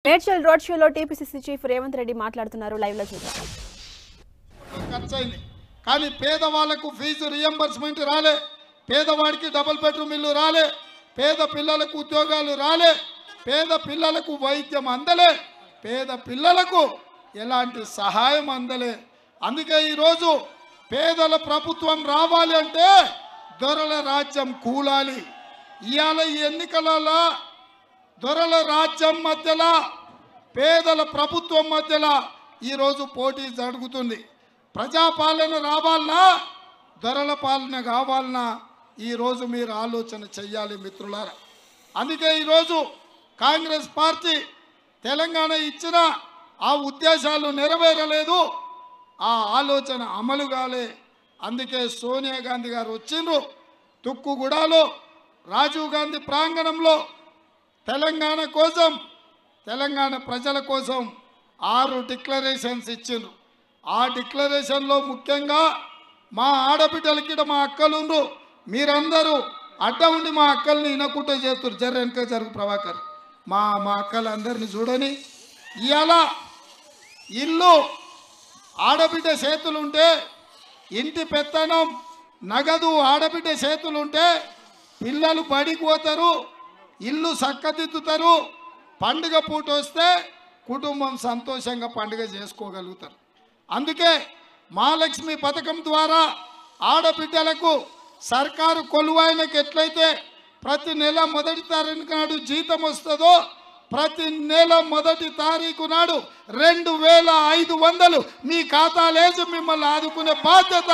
Medchal road షోలో TPCC chief Revanth Reddy మాట్లాడుతున్నారు live లో చూద్దాం ఖర్చు అయింది కానీ పేదవాళ్లకు ఫీజు రియంబర్స్మెంట్ రాలే పేదవాడికి డబుల్ బెడ్రూమ్ ఇల్లు రాలే పేద పిల్లలకు ఉద్యోగాలు రాలే పేద పిల్లలకు వైద్యం అందలే పేద పిల్లలకు ఎలాంటి సహాయం అందలే అందుకే ఈరోజు పేదల ప్రభుత్వం రావాలి అంటే దొరల రాజ్యం కూలాలి ఇవాళ ఈ ఎన్నికలలో దొరల రాజ్యం మధ్యలో పేదల ప్రభుత్వం మధ్యలో ఈరోజు పోటీ జరుగుతుంది ప్రజాపాలన రావాలన్నా దొరల పాలన కావాలన్నా ఈరోజు మీరు ఆలోచన చెయ్యాలి మిత్రులారా అందుకే ఈరోజు కాంగ్రెస్ పార్టీ తెలంగాణ ఇచ్చిన ఆ ఉద్దేశాలు నెరవేరలేదు ఆ ఆలోచన అమలు కాలే అందుకే సోనియా గాంధీ గారు వచ్చిండ్రు తుక్కుగూడలో రాజీవ్ గాంధీ ప్రాంగణంలో తెలంగాణ కోసం తెలంగాణ ప్రజల కోసం ఆరు డిక్లరేషన్స్ ఇచ్చిండ్రు ఆ డిక్లరేషన్లో ముఖ్యంగా మా ఆడబిడ్డలకి ఈడ మా అక్కలుండ్రు మీరందరూ అడ్డ ఉండి మా అక్కల్ని ఇనకుంటే చేస్తారు జర వెనక జరుగు ప్రభాకర్ మా మా అక్కలందరినీ చూడని ఇవాళ ఇల్లు ఆడబిడ్డ చేతులుంటే ఇంటి పెత్తనం నగదు ఆడబిడ్డ చేతులుంటే పిల్లలు బడికి పోతారు ఇల్లు చక్కదిద్దుతారు పండుగ పూట వస్తే కుటుంబం సంతోషంగా పండుగ చేసుకోగలుగుతారు అందుకే మహాలక్ష్మి పథకం ద్వారా ఆడబిడ్డలకు సర్కారు కొలువైనకి ఎట్లయితే ప్రతి నెల మొదటి తారీఖు నాడు జీతం వస్తుందో ప్రతి నెల మొదటి తారీఖు నాడు రెండు వేల ఐదు వందలు మీ ఖాతాలేసి మిమ్మల్ని ఆదుకునే బాధ్యత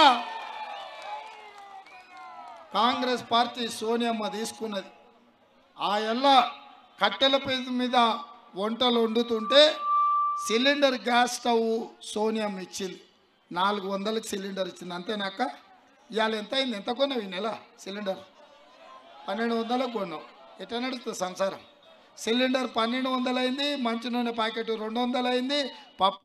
కాంగ్రెస్ పార్టీ సోనియమ్మ తీసుకున్నది ఆ ఎల్ల కట్టెల పేజీ మీద వంటలు వండుతుంటే సిలిండర్ గ్యాస్ స్టవ్ సోనియం ఇచ్చింది నాలుగు వందలకి సిలిండర్ ఇచ్చింది అంతేనాక ఇవాళ ఎంత అయింది ఎంత కొన్నావు ఈ నెల సిలిండర్ పన్నెండు వందలకు కొన్నావు ఎట్లా నడుస్తుంది సంసారం సిలిండర్ పన్నెండు వందలు అయింది మంచి నూనె ప్యాకెట్ రెండు వందలు అయింది పప్పు